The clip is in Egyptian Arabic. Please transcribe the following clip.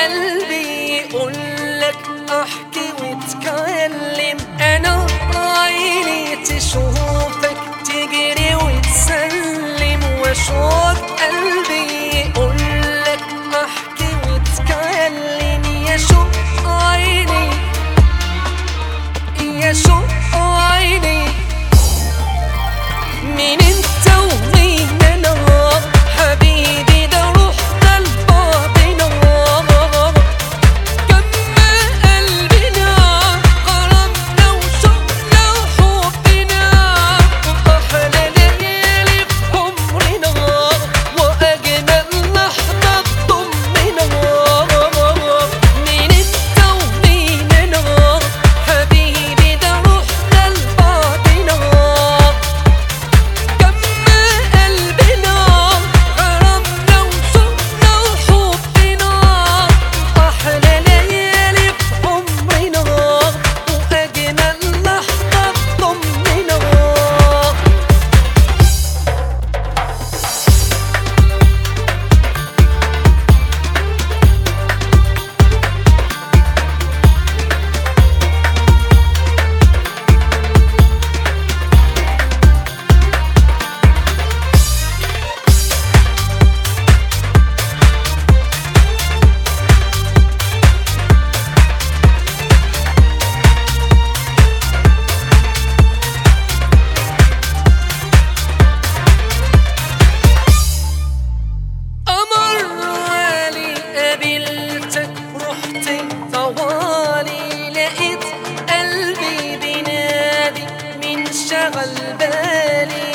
قلبي يقولك احكي واتكلم انا عيني تشوفك تجري وتسلم وشوق قلبي يقولك احكي واتكلم يا شوق عيني يا شوق عيني مين انت ومين انا حبيبي ده روحنا لبعضنا كما قلبنا غرامنا وشوقنا وحبنا واحلى ليالي في عمرنا واجمل لحظه تضمنا مين انت ومين انا حبيبي ده روحنا لبعضنا كما قلبنا غرامنا وشوقنا وحبنا أحلى ليالي في عمرنا وأجمل لحظة بضمنا أمر علي قابلتك رحت طوالي لقيت قلبي بينادي من شغل بالي